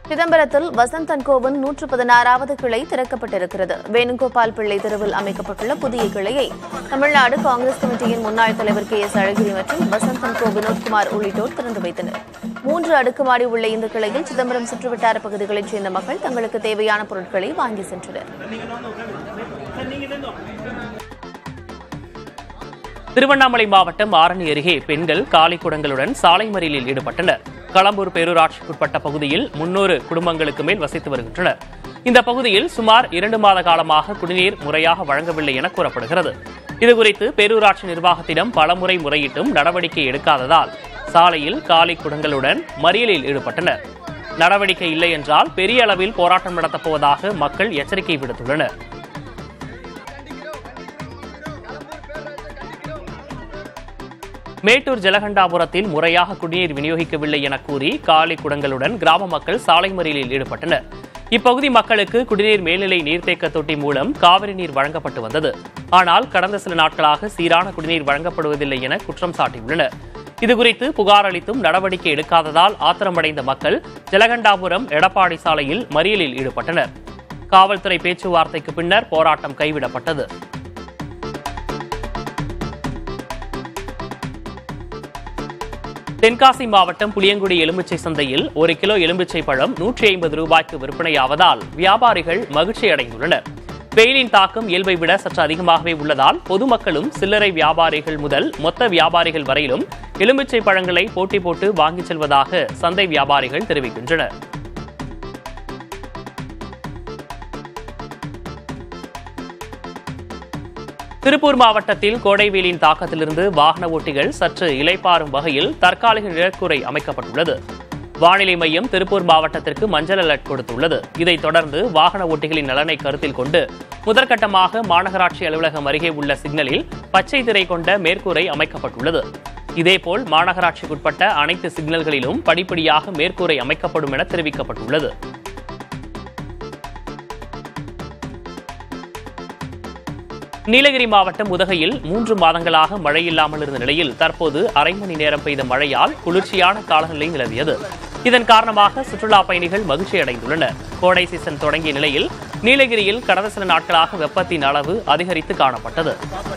சிதம்பரத்தில் வசந்தன் கோவின் நூற்று பதினாறாவது கிளை திறக்கப்பட்டிருக்கிறது வேணுகோபால் பிள்ளை தெருவில் அமைக்கப்பட்டுள்ள புதிய கிளையை தமிழ்நாடு காங்கிரஸ் கமிட்டியின் முன்னாள் தலைவர் கே எஸ் அழகிரி மற்றும் வசந்தன் கோ வினோத்குமார் உள்ளிட்டோர் திறந்து வைத்தனர் மூன்று அடுக்குமாடி உள்ள இந்த கிளையில் சிதம்பரம் சுற்றுவட்டார பகுதிகளைச் சேர்ந்த மக்கள் தங்களுக்கு தேவையான பொருட்களை வாங்கி சென்றனர் திருவண்ணாமலை மாவட்டம் ஆரணி அருகே பெண்கள் காலி குடங்களுடன் சாலை மறியலில் ஈடுபட்டனர் களம்பூர் பேரூராட்சிக்குட்பட்ட பகுதியில் முன்னூறு குடும்பங்களுக்கு மேல் வசித்து வருகின்றனர் இந்த பகுதியில் சுமார் இரண்டு மாத காலமாக குடிநீர் முறையாக வழங்கவில்லை என கூறப்படுகிறது இதுகுறித்து பேரூராட்சி நிர்வாகத்திடம் பலமுறை முறையிட்டும் நடவடிக்கை எடுக்காததால் சாலையில் காலி குடங்களுடன் மறியலில் ஈடுபட்டனர் நடவடிக்கை இல்லை என்றால் பெரிய அளவில் போராட்டம் நடத்தப் போவதாக மக்கள் எச்சரிக்கை விடுத்துள்ளனர் மேட்டூர் ஜலகண்டாபுரத்தில் முறையாக குடிநீர் விநியோகிக்கவில்லை என கூறி காலி குடங்களுடன் கிராம மக்கள் சாலை மறியலில் ஈடுபட்டனர் இப்பகுதி மக்களுக்கு குடிநீர் மேல்நிலை நீர்த்தேக்க தொட்டி மூலம் காவிரி நீர் வழங்கப்பட்டு வந்தது ஆனால் கடந்த சில நாட்களாக சீரான குடிநீர் வழங்கப்படுவதில்லை என குற்றம் சாட்டியுள்ளனர் இதுகுறித்து புகார் அளித்தும் நடவடிக்கை எடுக்காததால் ஆத்திரமடைந்த மக்கள் ஜலகண்டாபுரம் எடப்பாடி சாலையில் மறியலில் ஈடுபட்டனர் காவல்துறை பேச்சுவார்த்தைக்கு பின்னர் போராட்டம் கைவிடப்பட்டது தென்காசி மாவட்டம் புளியங்குடி எலுமிச்சை சந்தையில் ஒரு கிலோ எலுமிச்சை பழம் நூற்றி ஐம்பது ரூபாய்க்கு விற்பனையாவதால் வியாபாரிகள் மகிழ்ச்சி அடைந்துள்ளனர் வெயிலின் தாக்கம் இயல்பை விட சற்று அதிகமாகவே உள்ளதால் பொதுமக்களும் சில்லறை வியாபாரிகள் முதல் மொத்த வியாபாரிகள் வரையிலும் எலுமிச்சை பழங்களை போட்டி போட்டு வாங்கிச் செல்வதாக சந்தை வியாபாரிகள் தெரிவிக்கின்றனர் திருப்பூர் மாவட்டத்தில் கோடை வெயிலின் தாக்கத்திலிருந்து வாகன ஓட்டிகள் சற்று இலைப்பாறும் வகையில் தற்காலிக நிழற்குறை அமைக்கப்பட்டுள்ளது வானிலை மையம் திருப்பூர் மாவட்டத்திற்கு மஞ்சள் அலர்ட் கொடுத்துள்ளது இதைத் தொடர்ந்து வாகன ஓட்டிகளின் நலனை கருத்தில் கொண்டு முதற்கட்டமாக மாநகராட்சி அலுவலகம் அருகே உள்ள சிக்னலில் பச்சை திரை கொண்ட மேற்கூரை அமைக்கப்பட்டுள்ளது இதேபோல் மாநகராட்சிக்குட்பட்ட அனைத்து சிக்னல்களிலும் படிப்படியாக மேற்கூரை அமைக்கப்படும் என தெரிவிக்கப்பட்டுள்ளது நீலகிரி மாவட்டம் உதகையில் மூன்று மாதங்களாக மழை இல்லாமல் இருந்த நிலையில் தற்போது அரை மணி நேரம் பெய்த மழையால் குளிர்ச்சியான காலநிலை நிலவியது இதன் காரணமாக சுற்றுலா பயணிகள் மகிழ்ச்சி அடைந்துள்ளனர் கோடை சீசன் தொடங்கிய நிலையில் நீலகிரியில் கடந்த சில நாட்களாக வெப்பத்தின் அளவு அதிகரித்து காணப்பட்டது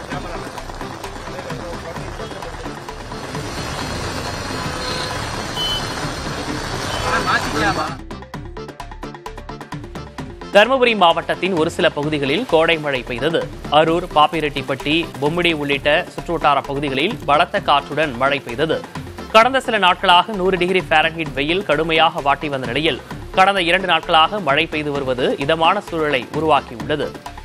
தருமபுரி மாவட்டத்தின் ஒரு சில பகுதிகளில் கோடை மழை பெய்தது அரூர் பாப்பிரெட்டிப்பட்டி பொம்மிடி உள்ளிட்ட சுற்றுவட்டார பகுதிகளில் பலத்த காற்றுடன் மழை பெய்தது கடந்த சில நாட்களாக நூறு டிகிரி ஃபாரன்ஹீட் வெயில் கடுமையாக வாட்டி வந்த நிலையில் கடந்த இரண்டு நாட்களாக மழை பெய்து வருவது இதமான சூழலை உருவாக்கியுள்ளது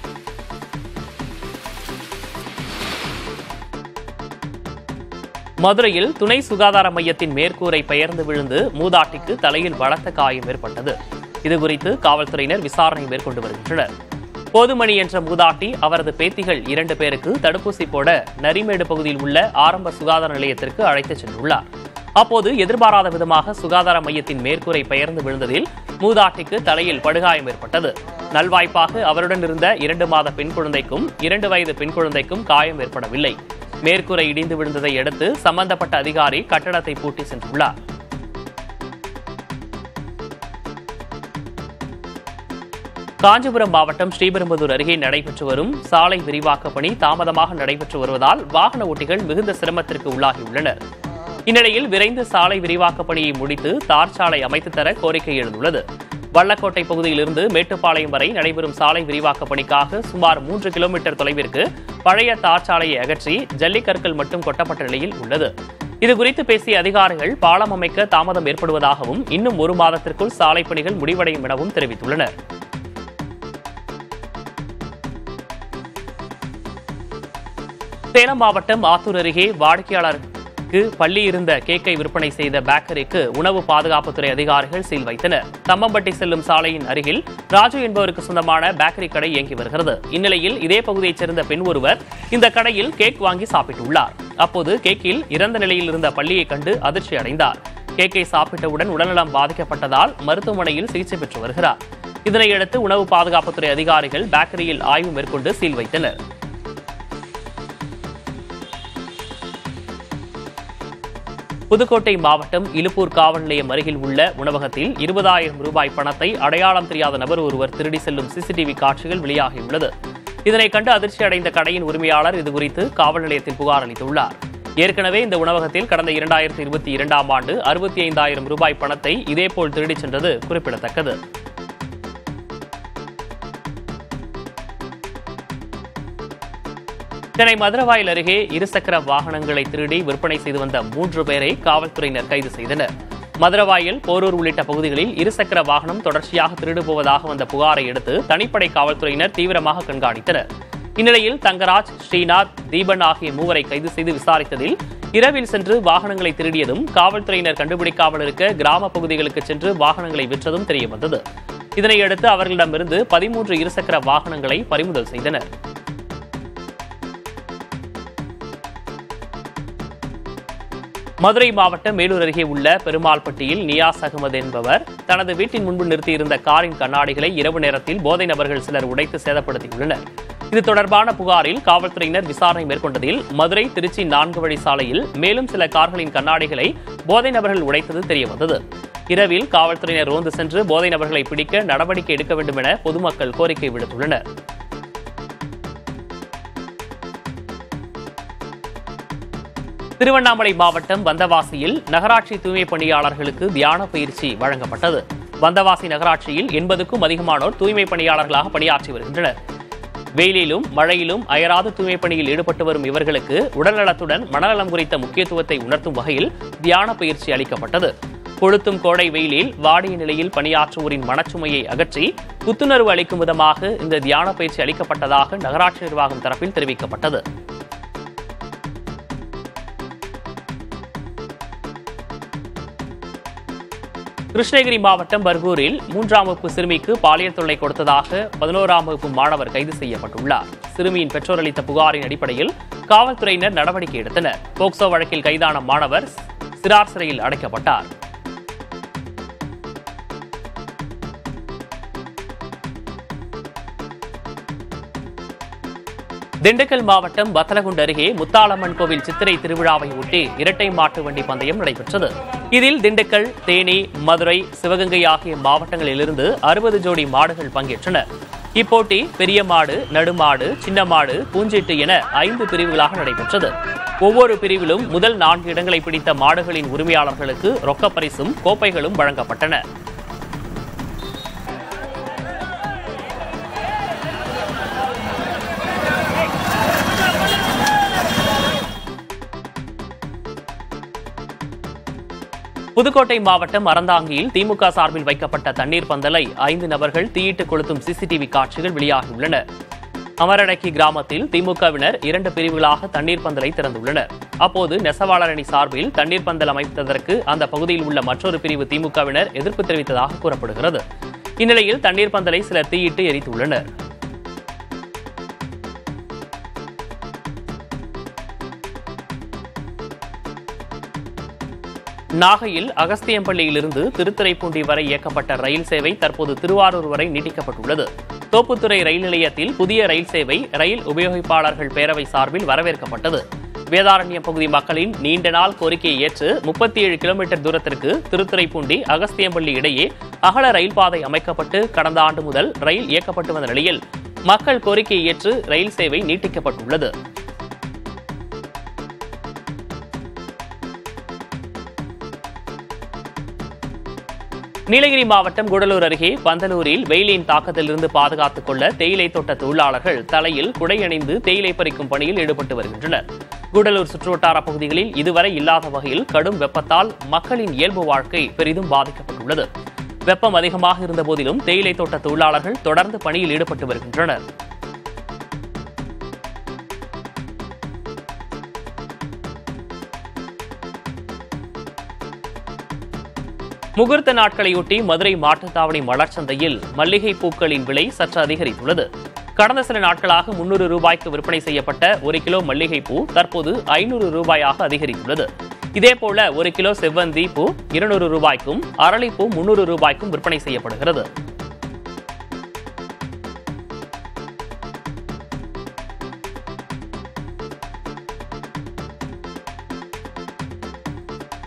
மதுரையில் துணை சுகாதார மையத்தின் மேற்கூரை பெயர்ந்து விழுந்து மூதாட்டிக்கு தலையில் பலத்த காயம் ஏற்பட்டது இதுகுறித்து காவல்துறையினர் விசாரணை மேற்கொண்டு வருகின்றனர் போதுமணி என்ற மூதாட்டி அவரது பேத்திகள் இரண்டு பேருக்கு தடுப்பூசி போட நரிமேடு பகுதியில் உள்ள ஆரம்ப சுகாதார நிலையத்திற்கு அழைத்துச் சென்றுள்ளார் அப்போது எதிர்பாராத விதமாக சுகாதார மையத்தின் மேற்கூரை பெயர்ந்து விழுந்ததில் மூதாட்டிக்கு தலையில் படுகாயம் ஏற்பட்டது நல்வாய்ப்பாக அவருடன் இருந்த இரண்டு மாத பெண் குழந்தைக்கும் இரண்டு வயது பெண் குழந்தைக்கும் காயம் ஏற்படவில்லை மேற்கூரை இடிந்து விழுந்ததை அடுத்து சம்பந்தப்பட்ட அதிகாரி கட்டடத்தை பூட்டி சென்றுள்ளார் காஞ்சிபுரம் மாவட்டம் ஸ்ரீபெரும்புதூர் அருகே நடைபெற்று வரும் சாலை விரிவாக்க பணி தாமதமாக நடைபெற்று வருவதால் வாகன ஓட்டிகள் மிகுந்த சிரமத்திற்கு உள்ளாகியுள்ளனர் இந்நிலையில் விரைந்து சாலை விரிவாக்க பணியை முடித்து தார் சாலை அமைத்து தர கோரிக்கை எழுந்துள்ளது வள்ளக்கோட்டை பகுதியிலிருந்து மேட்டுப்பாளையம் வரை நடைபெறும் சாலை விரிவாக்க பணிக்காக சுமார் மூன்று கிலோமீட்டர் தொலைவிற்கு பழைய தார் சாலையை அகற்றி ஜல்லிக்கற்கள் மட்டும் கொட்டப்பட்ட நிலையில் உள்ளது இதுகுறித்து பேசிய அதிகாரிகள் பாலம் அமைக்க தாமதம் ஏற்படுவதாகவும் இன்னும் ஒரு மாதத்திற்குள் சாலை பணிகள் முடிவடையும் எனவும் தெரிவித்துள்ளனர் சேலம் மாவட்டம் ஆத்தூர் அருகே வாடிக்கையாளருக்கு பள்ளி இருந்த கேக்கை விற்பனை செய்த பேக்கரிக்கு உணவு பாதுகாப்புத்துறை அதிகாரிகள் சீல் வைத்தனர் தம்மம்பட்டி செல்லும் சாலையின் அருகில் ராஜு என்பவருக்கு சொந்தமான பேக்கரி கடை இயங்கி வருகிறது இந்நிலையில் இதே பகுதியைச் சேர்ந்த பெண் ஒருவர் இந்த கடையில் கேக் வாங்கி சாப்பிட்டுள்ளார் அப்போது கேக்கில் இறந்த நிலையில் இருந்த பள்ளியை கண்டு அதிர்ச்சி அடைந்தார் கேக்கை சாப்பிட்டவுடன் உடல்நலம் பாதிக்கப்பட்டதால் மருத்துவமனையில் சிகிச்சை பெற்று வருகிறார் இதனையடுத்து உணவு பாதுகாப்புத்துறை அதிகாரிகள் பேக்கரியில் ஆய்வு மேற்கொண்டு சீல் வைத்தனர் புதுக்கோட்டை மாவட்டம் இலுப்பூர் காவல் நிலையம் அருகில் உள்ள உணவகத்தில் இருபதாயிரம் ரூபாய் பணத்தை அடையாளம் தெரியாத நபர் ஒருவர் திருடி செல்லும் சிசிடிவி காட்சிகள் வெளியாகியுள்ளது இதனை கண்டு அதிர்ச்சி அடைந்த கடையின் உரிமையாளர் இதுகுறித்து காவல் நிலையத்தில் புகார் அளித்துள்ளார் ஏற்கனவே இந்த உணவகத்தில் கடந்த இரண்டாயிரத்தி இருபத்தி இரண்டாம் ஆண்டு அறுபத்தி ஐந்தாயிரம் ரூபாய் பணத்தை இதேபோல் திருடிச் சென்றது குறிப்பிடத்தக்கது சென்னை மதுரவாயில் அருகே இருசக்கர வாகனங்களை திருடி விற்பனை செய்து வந்த மூன்று பேரை காவல்துறையினர் கைது செய்தனர் மதுரவாயில் போரூர் உள்ளிட்ட பகுதிகளில் இருசக்கர வாகனம் தொடர்ச்சியாக திருடு போவதாக வந்த புகாரை அடுத்து தனிப்படை காவல்துறையினர் தீவிரமாக கண்காணித்தனர் இந்நிலையில் தங்கராஜ் ஸ்ரீநாத் தீபன் ஆகிய மூவரை கைது செய்து விசாரித்ததில் இரவில் சென்று வாகனங்களை திருடியதும் காவல்துறையினர் கண்டுபிடிக்காமல் இருக்க கிராம பகுதிகளுக்கு சென்று வாகனங்களை விற்றதும் தெரியவந்தது இதனையடுத்து அவர்களிடமிருந்து பதிமூன்று இருசக்கர வாகனங்களை பறிமுதல் செய்தனர் மதுரை மாவட்டம் மேலூர் அருகே உள்ள பெருமாள்பட்டியில் நியாஸ் அகமது என்பவர் தனது வீட்டின் முன்பு நிறுத்தியிருந்த காரின் கண்ணாடிகளை இரவு நேரத்தில் போதை நபர்கள் சிலர் உடைத்து சேதப்படுத்தியுள்ளனர் இது தொடர்பான புகாரில் காவல்துறையினர் விசாரணை மேற்கொண்டதில் மதுரை திருச்சி நான்கு வழி சாலையில் மேலும் சில கார்களின் கண்ணாடிகளை போதை நபர்கள் உடைத்தது தெரியவந்தது இரவில் காவல்துறையினர் ரோந்து சென்று போதை நபர்களை பிடிக்க நடவடிக்கை எடுக்க வேண்டும் என பொதுமக்கள் கோரிக்கை விடுத்துள்ளனர் திருவண்ணாமலை மாவட்டம் வந்தவாசியில் நகராட்சி தூய்மை பணியாளர்களுக்கு தியான பயிற்சி வழங்கப்பட்டது வந்தவாசி நகராட்சியில் எண்பதுக்கும் அதிகமானோர் தூய்மை பணியாளர்களாக பணியாற்றி வருகின்றனர் வெயிலிலும் மழையிலும் அயராது தூய்மை பணியில் ஈடுபட்டு வரும் இவர்களுக்கு உடல்நலத்துடன் மனநலம் குறித்த முக்கியத்துவத்தை உணர்த்தும் வகையில் தியான பயிற்சி அளிக்கப்பட்டது கொளுத்தும் கோடை வெயிலில் வாடிய நிலையில் பணியாற்றுவோரின் மனச்சுமையை அகற்றி புத்துணர்வு அளிக்கும் விதமாக இந்த தியான பயிற்சி அளிக்கப்பட்டதாக நகராட்சி நிர்வாகம் தரப்பில் தெரிவிக்கப்பட்டது கிருஷ்ணகிரி மாவட்டம் பர்கூரில் மூன்றாம் வகுப்பு சிறுமிக்கு பாலியல் தொல்லை கொடுத்ததாக பதினோராம் வகுப்பு மாணவர் கைது செய்யப்பட்டுள்ளார் சிறுமியின் பெற்றோர் அளித்த புகாரின் அடிப்படையில் காவல்துறையினர் நடவடிக்கை எடுத்தனர் போக்சோ வழக்கில் கைதான மாணவர் சிறார் சிறையில் அடைக்கப்பட்டார் திண்டுக்கல் மாவட்டம் வத்தலகுண்டு அருகே முத்தாளம்மன் கோவில் சித்திரை திருவிழாவை ஒட்டி இரட்டை மாட்டு வண்டி பந்தயம் நடைபெற்றது இதில் திண்டுக்கல் தேனி மதுரை சிவகங்கை ஆகிய மாவட்டங்களிலிருந்து அறுபது ஜோடி மாடுகள் பங்கேற்றன இப்போட்டி பெரிய மாடு நடுமாடு சின்ன மாடு பூஞ்சீட்டு என ஐந்து பிரிவுகளாக நடைபெற்றது ஒவ்வொரு பிரிவிலும் முதல் நான்கு இடங்களை பிடித்த மாடுகளின் உரிமையாளர்களுக்கு ரொக்கப் பரிசும் கோப்பைகளும் வழங்கப்பட்டன புதுக்கோட்டை மாவட்டம் அறந்தாங்கியில் திமுக சார்பில் வைக்கப்பட்ட தண்ணீர் பந்தலை ஐந்து நபர்கள் தீயிட்டு கொளுத்தும் சிசிடிவி காட்சிகள் வெளியாகியுள்ளன அமரடக்கி கிராமத்தில் திமுகவினர் இரண்டு பிரிவுகளாக தண்ணீர் பந்தலை திறந்துள்ளனர் அப்போது நெசவாளர் அணி சார்பில் தண்ணீர் பந்தல் அமைத்ததற்கு அந்த பகுதியில் உள்ள மற்றொரு பிரிவு திமுகவினர் எதிர்ப்பு தெரிவித்ததாக கூறப்படுகிறது இந்நிலையில் தண்ணீர் பந்தலை சிலர் தீயிட்டு எரித்துள்ளனர் நாகையில் அகஸ்தியம்பள்ளியிலிருந்து திருத்துறைப்பூண்டி வரை இயக்கப்பட்ட ரயில் சேவை தற்போது திருவாரூர் வரை நீட்டிக்கப்பட்டுள்ளது தோப்புத்துறை ரயில் நிலையத்தில் புதிய ரயில் சேவை ரயில் உபயோகிப்பாளர்கள் பேரவை சார்பில் வரவேற்கப்பட்டது வேதாரண்யம் பகுதி மக்களின் நீண்ட நாள் கோரிக்கையை ஏற்று முப்பத்தி ஏழு கிலோமீட்டர் தூரத்திற்கு திருத்துறைப்பூண்டி அகஸ்தியம்பள்ளி இடையே அகல ரயில் பாதை அமைக்கப்பட்டு கடந்த ஆண்டு முதல் ரயில் இயக்கப்பட்டு வந்த நிலையில் மக்கள் கோரிக்கையை ஏற்று ரயில் சேவை நீட்டிக்கப்பட்டுள்ளது நீலகிரி மாவட்டம் கூடலூர் அருகே பந்தலூரில் வெயிலின் தாக்கத்திலிருந்து பாதுகாத்துக் கொள்ள தேயிலை தோட்ட தொழிலாளர்கள் தலையில் குடை அணிந்து தேயிலை பறிக்கும் பணியில் ஈடுபட்டு வருகின்றனர் கூடலூர் சுற்றுவட்டார பகுதிகளில் இதுவரை இல்லாத வகையில் கடும் வெப்பத்தால் மக்களின் இயல்பு வாழ்க்கை பெரிதும் பாதிக்கப்பட்டுள்ளது வெப்பம் அதிகமாக இருந்த போதிலும் தேயிலை தோட்ட தொழிலாளர்கள் தொடர்ந்து பணியில் ஈடுபட்டு வருகின்றனர் முகூர்த்த நாட்களையொட்டி மதுரை மாட்டுத்தாவணி மலர்ச்சந்தையில் மல்லிகை பூக்களின் விலை சற்று அதிகரித்துள்ளது கடந்த சில நாட்களாக முன்னூறு ரூபாய்க்கு விற்பனை செய்யப்பட்ட ஒரு கிலோ மல்லிகை பூ தற்போது ஐநூறு ரூபாயாக அதிகரித்துள்ளது இதேபோல ஒரு கிலோ செவ்வந்தி பூ இருநூறு ரூபாய்க்கும் அரளிப்பூ முன்னூறு ரூபாய்க்கும் விற்பனை செய்யப்படுகிறது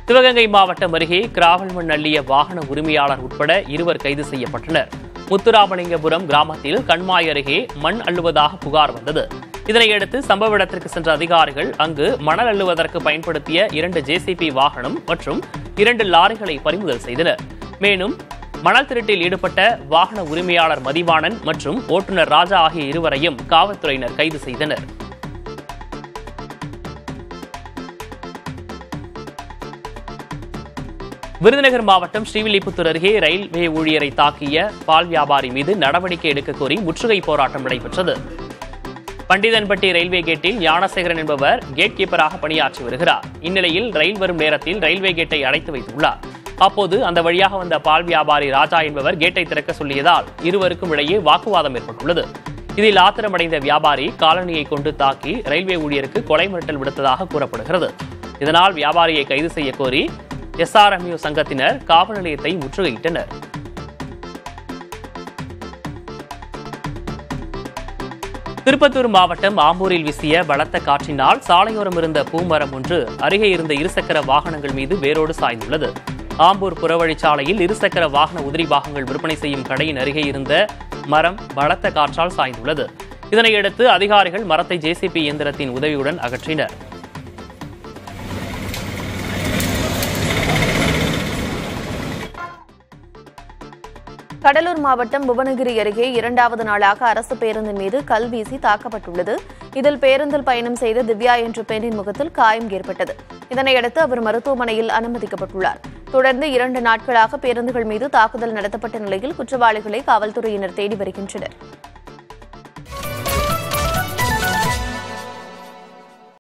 சிவகங்கை மாவட்டம் அருகே கிராவல் மண் அள்ளிய வாகன உரிமையாளர் உட்பட இருவர் கைது செய்யப்பட்டனர் முத்துராமலிங்கபுரம் கிராமத்தில் கண்மாய் அருகே மண் அள்ளுவதாக புகார் வந்தது இதனையடுத்து சம்பவ இடத்திற்கு சென்ற அதிகாரிகள் அங்கு மணல் அள்ளுவதற்கு பயன்படுத்திய இரண்டு ஜேசிபி வாகனம் மற்றும் இரண்டு லாரிகளை பறிமுதல் செய்தனர் மேலும் மணல் திருட்டில் ஈடுபட்ட வாகன உரிமையாளர் மதிவாணன் மற்றும் ஓட்டுநர் ராஜா ஆகிய இருவரையும் காவல்துறையினர் கைது செய்தனர் விருதுநகர் மாவட்டம் ஸ்ரீவில்லிபுத்தூர் அருகே ரயில்வே ஊழியரை தாக்கிய பால் வியாபாரி மீது நடவடிக்கை எடுக்க கோரி முற்றுகை போராட்டம் நடைபெற்றது பண்டிதன்பட்டி ரயில்வே கேட்டில் ஞானசேகரன் என்பவர் கேட் கீப்பராக பணியாற்றி வருகிறார் இந்நிலையில் ரயில் வரும் நேரத்தில் ரயில்வே கேட்டை அடைத்து வைத்துள்ளார் அப்போது அந்த வழியாக வந்த பால் வியாபாரி ராஜா என்பவர் கேட்டை திறக்க சொல்லியதால் இருவருக்கும் இடையே வாக்குவாதம் ஏற்பட்டுள்ளது இதில் ஆத்திரமடைந்த வியாபாரி காலனியை கொண்டு தாக்கி ரயில்வே ஊழியருக்கு கொலை மிரட்டல் விடுத்ததாக கூறப்படுகிறது இதனால் வியாபாரியை கைது செய்ய கோரி எஸ்ஆர்எம்யூ சங்கத்தினர் காவல் நிலையத்தை முற்றுகையிட்டனர் திருப்பத்தூர் மாவட்டம் ஆம்பூரில் வீசிய பலத்த காற்றினால் சாலையோரம் இருந்த பூமரம் ஒன்று அருகே இருந்த இருசக்கர வாகனங்கள் மீது வேரோடு சாய்ந்துள்ளது ஆம்பூர் புறவழிச்சாலையில் இருசக்கர வாகன உதிரி பாகங்கள் விற்பனை செய்யும் கடையின் அருகே இருந்த மரம் பலத்த காற்றால் சாய்ந்துள்ளது இதனையடுத்து அதிகாரிகள் மரத்தை ஜேசிபி இயந்திரத்தின் உதவியுடன் அகற்றினர் கடலூர் மாவட்டம் புவனகிரி அருகே இரண்டாவது நாளாக அரசு பேருந்தின் மீது கல் வீசி தாக்கப்பட்டுள்ளது இதில் பேருந்தில் பயணம் செய்த திவ்யா என்ற பெண்ணின் முகத்தில் காயம் ஏற்பட்டது இதனையடுத்து அவர் மருத்துவமனையில் அனுமதிக்கப்பட்டுள்ளார் தொடர்ந்து இரண்டு நாட்களாக பேருந்துகள் மீது தாக்குதல் நடத்தப்பட்ட நிலையில் குற்றவாளிகளை காவல்துறையினர் தேடி வருகின்றனர்